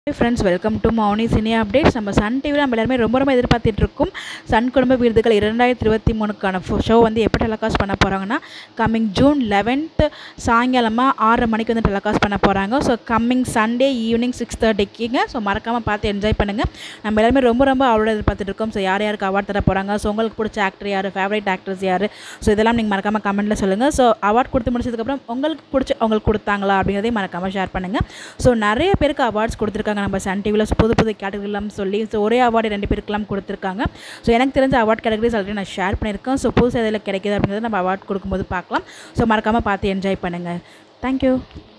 friends welcome to Mouni cine updates நம்ம Sun டிவியில் நம்ம எல்லாருமே ரொம்ப ரொம்ப எதிர்பார்த்துட்டு இருக்கோம் சன் குடும்ப விருதுகள் இரண்டாயிரத்தி இருபத்தி மூணுக்கான ஷோ வந்து எப்போ டெலகாஸ்ட் பண்ண போகிறாங்கன்னா கம்மிங் ஜூன் லெவன்த் சாயங்காலமாக ஆறரை மணிக்கு வந்து டெலகாஸ்ட் பண்ண போகிறாங்க so coming Sunday evening six தேர்ட்டிக்குங்க ஸோ மறக்காமல் பார்த்து என்ஜாய் பண்ணுங்கள் நம்ம எல்லாருமே ரொம்ப ரொம்ப அவளோட எதிர்பார்த்துட்டு இருக்கோம் ஸோ யார் யாருக்கு அவார்ட் தர போகிறாங்க ஸோ உங்களுக்கு பிடிச்ச ஆக்டர் யார் ஃபேவரட் ஆக்டர்ஸ் யார் ஸோ இதெல்லாம் நீங்கள் மறக்காமல் கமெண்ட்டில் சொல்லுங்கள் ஸோ அவார்ட் கொடுத்து முடிச்சதுக்கப்புறம் உங்களுக்கு பிடிச்ச அவங்களுக்கு கொடுத்தாங்களா அப்படிங்கிறதையும் மறக்காமல் ஷேர் பண்ணுங்கள் ஸோ நிறைய பேருக்கு அவார்ட்ஸ் கொடுத்துருக்காங்க நம்ம சன் டிவியில் புது புது கேட்டகரிலாம் சொல்லி ஸோ ஒரே அவார்டு ரெண்டு பேருக்குலாம் கொடுத்துருக்காங்க ஸோ எனக்கு தெரிஞ்ச அவார்ட் கேட்டகரிஸ் ஆல்ரெடி நான் ஷேர் பண்ணியிருக்கேன் ஸோ புதுசு எதில் கிடைக்கிது அப்படிங்கிறத நம்ம அவார்ட் கொடுக்கும்போது பார்க்கலாம் ஸோ மறக்காமல் பார்த்து என்ஜாய் பண்ணுங்கள் தேங்க்யூ